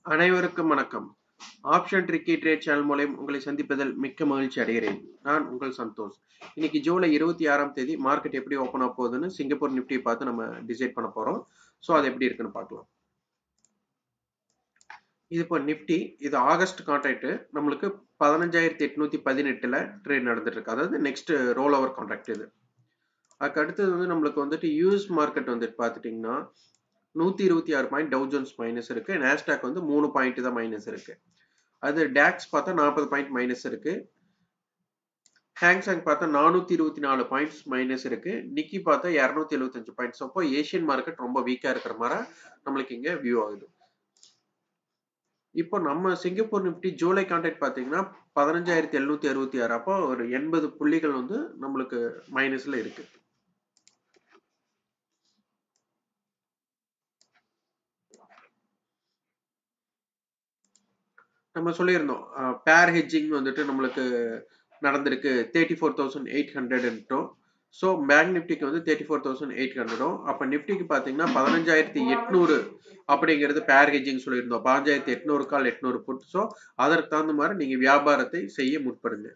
அனைவருக்கும் வணக்கம் option tricky trade channel மூலம் உங்களை சந்திப்பதில் மிக்க மகிழ்ச்சி அடைகிறேன் நான் உங்கள் சந்தோஷ் இன்னைக்கு ஜூலை இருபத்தி ஆறாம் தேதி மார்க்கெட் எப்படி ஓப்பன் ஆக போகுதுன்னு சிங்கப்பூர் நிஃப்டியை பார்த்து நம்ம டிசைட் பண்ண போறோம் ஸோ அது எப்படி இருக்குன்னு பார்க்கலாம் இது இப்போ நிஃப்டி இது ஆகஸ்ட் கான்ட்ராக்ட் நம்மளுக்கு பதினஞ்சாயிரத்தி எட்நூத்தி பதினெட்டுல ட்ரேட் நடந்துட்டு இருக்கு அதாவது நெக்ஸ்ட் ரோல் ஓவர் கான்ட்ராக்ட் இது அதுக்கு அடுத்தது வந்து நம்மளுக்கு வந்துட்டு யூஎஸ் மார்க்கெட் வந்துட்டு பார்த்துட்டிங்கன்னா நூற்றி இருபத்தி ஆறு பாயிண்ட் டவு ஜோன்ஸ் மைனஸ் இருக்கு நேஸ்டாக் வந்து மூணு பாயிண்ட் தான் மைனஸ் இருக்கு அது டேக்ஸ் பார்த்தா நாற்பது பாயிண்ட் மைனஸ் இருக்கு ஹேங்ஸாங் பார்த்தா நானூற்றி இருபத்தி நாலு பாயிண்ட்ஸ் மைனஸ் இருக்கு நிக்கி பார்த்தா இரநூத்தி எழுபத்தஞ்சு பாயிண்ட்ஸ் அப்போ ஏஷியன் மார்க்கெட் ரொம்ப வீக்காக இருக்கிற மாதிரி நம்மளுக்கு இங்கே வியூ ஆகுது இப்போ நம்ம சிங்கப்பூர் நிஃப்டி ஜூலை கான்ட்ராக்ட் பார்த்தீங்கன்னா பதினஞ்சாயிரத்தி எழுநூத்தி அறுபத்தி ஆறு அப்போ ஒரு எண்பது புள்ளிகள் வந்து நம்மளுக்கு மைனஸ்ல இருக்கு நம்ம சொல்லியிருந்தோம் பேர் ஹெட்ஜிங் வந்துட்டு நம்மளுக்கு நடந்திருக்கு தேர்ட்டி ஃபோர் தௌசண்ட் எயிட் ஹண்ட்ரட்ன்றோம் ஸோ பேங்க் நிஃப்டிக்கு வந்து தேர்ட்டி ஃபோர் தௌசண்ட் எயிட் ஹண்ட்ரடும் அப்போ நிஃப்டிக்கு பார்த்தீங்கன்னா பதினஞ்சாயிரத்தி எட்நூறு அப்படிங்கிறது பேர் ஹெஜிங் சொல்லியிருந்தோம் பதினஞ்சாயிரத்தி எட்நூறு கால் எட்நூறு புட் ஸோ அதற்கு தகுந்த மாதிரி நீங்கள் வியாபாரத்தை செய்ய முற்படுங்க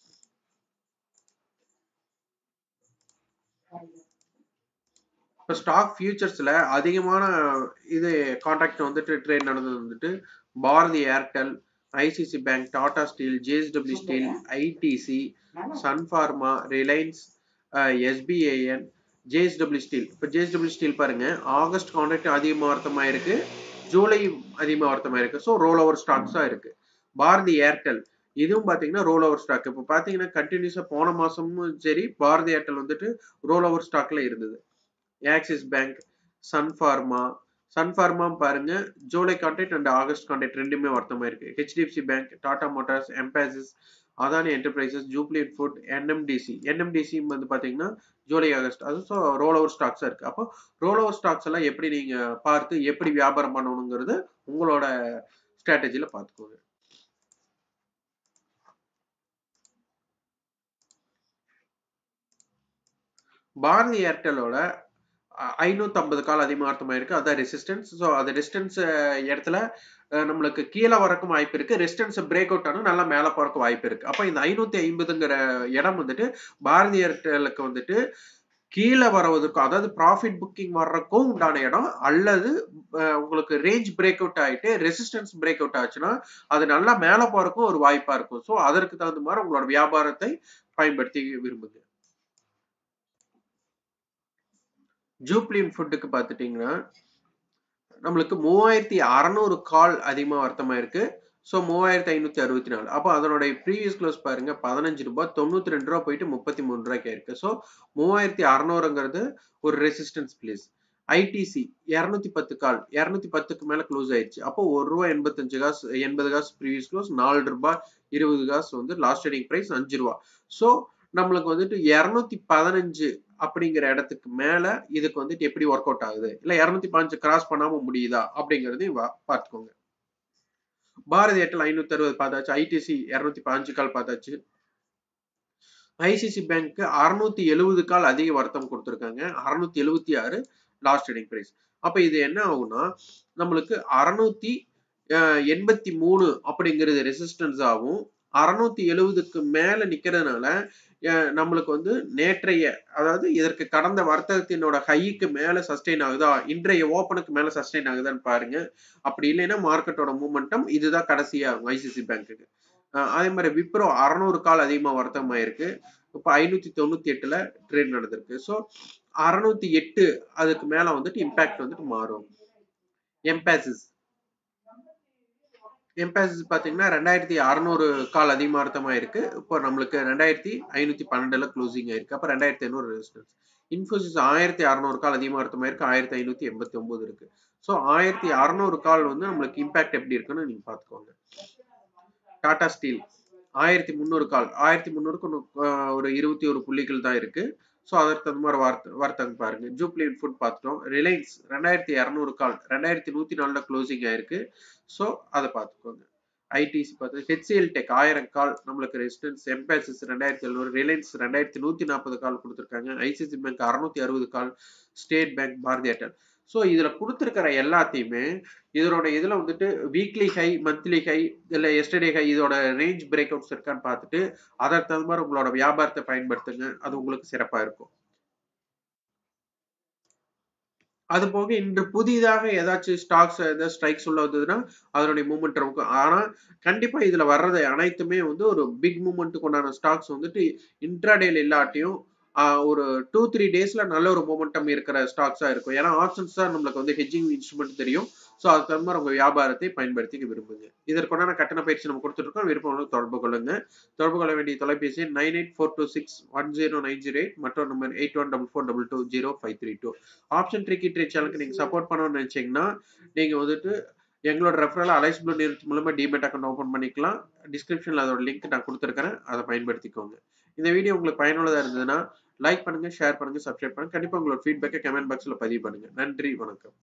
இப்போ ஸ்டாக் ஃபியூச்சர்ஸில் அதிகமான இது கான்ட்ராக்ட் வந்துட்டு ட்ரேட் நடந்தது வந்துட்டு Bharti Airtel ICICI bank Tata steel JSW steel ITC Sun Pharma Reliance SBIN JSW steel இப்போ ஜேஎஸ்டபிள்யூ ஸ்டீல் பாருங்க ஆகஸ்ட் கான்ட்ராக்ட் அதிகமாக வர்த்தமாக இருக்கு ஜூலை அதிகமாக வர்த்தமாக இருக்கு ஸோ ரோல் ஓவர் ஸ்டாக்ஸாக இருக்கு பாரதி ஏர்டெல் இதுவும் பார்த்தீங்கன்னா ரோல் ஓவர் ஸ்டாக் இப்போ பார்த்தீங்கன்னா கண்டினியூஸாக போன மாசமும் சரி பாரதி ஏர்டெல் வந்துட்டு ரோல் ஓவர் ஸ்டாக்ல இருந்தது ஆக்சிஸ் பேங்க் சன்ஃபார்மா சன்ஃபார்மா பாருங்க July contract and August contract ரெண்டுமே வர்த்தமாக இருக்கு HDFC bank Tata Motors Mphasis Adani Enterprises Jubilant food NMDC NMDC வந்து பார்த்தீங்கன்னா ஜூலை ஆகஸ்ட் அது ஸோ ரோல் ஓவர் ஸ்டாக்ஸாக இருக்குது அப்போ ரோல் ஓவர் ஸ்டாக்ஸ் எல்லாம் எப்படி நீங்கள் பார்த்து எப்படி வியாபாரம் பண்ணணுங்கிறது உங்களோட ஸ்ட்ராட்டஜியில் பார்த்துக்கோங்க பாரதி ஏர்டெலோட ஐநூத்தி ஐம்பது கால் அதிகமாக இருக்கு அதான் ரெசிஸ்டன்ஸ் ஸோ அது ரெசிஸ்டன்ஸ் இடத்துல நம்மளுக்கு கீழே வரக்கும் வாய்ப்பு இருக்கு ரெசிஸ்டன்ஸ் பிரேக் அவுட் ஆனால் நல்லா மேலே போறக்கு வாய்ப்பு இருக்கு அப்போ இந்த ஐநூத்தி ஐம்பதுங்கிற இடம் வந்துட்டு பாரதி ஏர்டெலுக்கு வந்துட்டு கீழே வரவதுக்கும் அதாவது ப்ராஃபிட் புக்கிங் வர்றதுக்கும் உண்டான இடம் அல்லது உங்களுக்கு ரேஞ்ச் பிரேக் அவுட் ஆகிட்டு ரெசிஸ்டன்ஸ் பிரேக் அவுட் ஆச்சுன்னா அது நல்லா மேலே போறக்கும் ஒரு வாய்ப்பா இருக்கும் ஸோ அதற்கு தகுந்த மாதிரி உங்களோட வியாபாரத்தை பயன்படுத்தி விரும்புங்க ஜூப்ளின் ஃபுட்டுக்கு பார்த்துட்டிங்கன்னா நம்மளுக்கு மூவாயிரத்தி அறநூறு கால் அதிகமாக வர்த்தமாக இருக்கு ஸோ மூவாயிரத்தி ஐநூற்றி அறுபத்தி நாலு அப்போ அதனுடைய ப்ரீவியஸ் க்ளோஸ் பாருங்க பதினஞ்சு ரூபாய் தொண்ணூற்றி ரெண்டு ரூபா போயிட்டு முப்பத்தி மூணு ரூபாய்க்கு இருக்கு ஸோ மூவாயிரத்தி அறநூறுங்கிறது ஒரு ரெசிஸ்டன்ஸ் பிளேஸ் ஐடிசி இரநூத்தி பத்து கால் இரநூத்தி பத்துக்கு மேலே க்ளோஸ் ஆயிடுச்சு அப்போ ஒரு ரூபா எண்பத்தஞ்சு காசு எண்பது காசு ப்ரீவியஸ் க்ளோஸ் நாலு ரூபாய் இருபது காசு வந்து லாஸ்ட் ட்ரேடிங் ப்ரைஸ் அஞ்சு ரூபா ஸோ நம்மளுக்கு வந்துட்டு இரநூத்தி பதினஞ்சு அப்படிங்கிற இடத்துக்கு மேல இதுக்கு வந்துட்டு எப்படி ஒர்க் அவுட் ஆகுது இல்ல இரநூத்தி பதினஞ்சு கிராஸ் பண்ணாம முடியுதா அப்படிங்கறதையும் பார்த்துக்கோங்க பாரதி ஏர்டெல் ஐநூத்தி அறுபது பார்த்தாச்சு ஐடிசி இரநூத்தி பதினஞ்சு கால் பார்த்தாச்சு ஐசிசி பேங்க் அறுநூத்தி எழுபது கால் அதிக வர்த்தம் கொடுத்துருக்காங்க அறுநூத்தி எழுபத்தி ஆறு லாஸ்ட் ட்ரேடிங் பிரைஸ் அப்ப இது என்ன ஆகும்னா நம்மளுக்கு அறுநூத்தி எண்பத்தி மூணு அப்படிங்கிறது ரெசிஸ்டன்ஸ் ஆகும் அறுநூத்தி எழுபதுக்கு மேல நிக்கிறதுனால நம்மளுக்கு வந்து நேற்றைய அதாவது இதற்கு கடந்த வர்த்தகத்தினோட ஹைக்கு மேல சஸ்டெயின் ஆகுதா இன்றைய ஓப்பனுக்கு மேல சஸ்டெயின் ஆகுதான்னு பாருங்க அப்படி இல்லைன்னா மார்க்கெட்டோட மூமெண்டம் இதுதான் கடைசியா ஐசிசி பேங்க்குக்கு அதே மாதிரி விப்ரோ அறநூறு கால் அதிகமா வர்த்தகமாயிருக்கு இப்போ ஐநூத்தி தொண்ணூத்தி எட்டுல ட்ரேட் நடந்திருக்கு ஸோ அறுநூத்தி எட்டு அதுக்கு மேல வந்துட்டு இம்பாக்ட் வந்துட்டு மாறும் எம்பாசிஸ் எம்பாசிஸ் பார்த்தீங்கன்னா ரெண்டாயிரத்தி அறநூறு கால் அதிகமாக அர்த்தமாக இருக்கு இப்போ நம்மளுக்கு ரெண்டாயிரத்தி ஐநூற்றி பன்னெண்டுல க்ளோசிங் ஆயிருக்கு அப்போ ரெண்டாயிரத்தி ஐநூறு ரெசிஸ்டன்ஸ் இன்ஃபோசிஸ் ஆயிரத்தி அறநூறு கால் அதிகமாக அர்த்தமாக இருக்கு ஆயிரத்தி ஐநூற்றி எண்பத்தி ஒன்பது இருக்கு ஸோ ஆயிரத்தி அறநூறு கால் வந்து நம்மளுக்கு இம்பாக்ட் எப்படி இருக்குன்னு நீங்கள் பார்த்துக்கோங்க டாடா ஸ்டீல் ஆயிரத்தி முந்நூறு கால் ஆயிரத்தி முந்நூறுக்கு ஒரு இருபத்தி ஒரு புள்ளிகள் தான் இருக்கு ஸோ அதற்கு தகுந்த மாதிரி வார்த்தை வர்த்தகம் பாருங்க ஜூப்ளின் ஃபுட் பார்த்துட்டோம் ரிலையன்ஸ் ரெண்டாயிரத்தி இரநூறு கால் ரெண்டாயிரத்தி நூற்றி நாலுல க்ளோசிங் ஆயிருக்கு ஸோ அதை பார்த்துக்கோங்க ஐடிசி பார்த்து ஹெச்சிஎல் டெக் ஆயிரம் கால் நம்மளுக்கு ரெசிடென்ஸ் எம்பேசிஸ் ரெண்டாயிரத்தி எழுநூறு ரிலையன்ஸ் ரெண்டாயிரத்தி நூற்றி நாற்பது கால் கொடுத்துருக்காங்க ஐசிசி பேங்க் அறுநூத்தி அறுபது கால் state bank Bharti Airtel so இதுல கொடுத்துருக்கிற எல்லாத்தையுமே இதனோட இதுல வந்துட்டு வீக்லி ஹை மந்த்லி ஹை இல்ல எஸ்டர்டே ஹை இதோட ரேஞ்ச் பிரேக் அவுட்ஸ் இருக்கான்னு பார்த்துட்டு அதற்கு தகுந்த மாதிரி உங்களோட வியாபாரத்தை பயன்படுத்துங்க அது உங்களுக்கு சிறப்பா இருக்கும் அது போக இன்று புதிதாக ஏதாச்சும் ஸ்டாக்ஸ் ஏதாவது ஸ்ட்ரைக்ஸ் உள்ள வந்ததுன்னா அதனுடைய மூமெண்ட் இருக்கும் ஆனா கண்டிப்பா இதுல வர்றது அனைத்துமே வந்து ஒரு பிக் மூமெண்ட்டுக்கு உண்டான ஸ்டாக்ஸ் வந்துட்டு இன்ட்ராடேல இல்லாட்டியும் ஒரு டூ த்ரீ டேஸ்ல நல்ல ஒரு மொமெண்டம் இருக்கிற ஸ்டாக்ஸா இருக்கும் ஏன்னா ஆப்ஷன்ஸ் தான் நம்மளுக்கு வந்து ஹெஜிங் இன்ஸ்ட்ருமெண்ட் தெரியும் ஸோ அதுக்கு தகுந்த மாதிரி உங்க வியாபாரத்தை பயன்படுத்திக்க விரும்புங்க இதற்குண்டான கட்டண பயிற்சி நம்ம கொடுத்துருக்கோம் விருப்பம் தொடர்பு கொள்ளுங்க தொடர்பு கொள்ள வேண்டிய தொலைபேசி nine eight four two six one zero nine zero eight மற்றும் number eight one double four double two zero five three two option tricky tree சேனலுக்கு நீங்க சப்போர்ட் பண்ணணும்னு நினைச்சீங்கன்னா நீங்க வந்துட்டு எங்களோட ரெஃபரல் அலைஸ் ப்ளூ நிறுவனத்து மூலமா டிமெட் அக்கௌண்ட் ஓப்பன் பண்ணிக்கலாம் டிஸ்கிரிப்ஷன்ல அதோட லிங்க் நான் கொடுத்துருக்கிறேன் அதை பயன்படுத்திக்கோங்க இந்த வீடியோ உங்களுக்கு பயனுள்ளதா இருந்ததுன்னா லைக் பண்ணுங்க ஷேர் பண்ணுங்க சப்ஸ்கிரைப் பண்ணுங்க கண்டிப்பா உங்களோட ஃபீட்பேக்கை கமெண்ட் பாக்ஸ்ல பதிவு பண்ணுங்க நன்றி வணக்கம்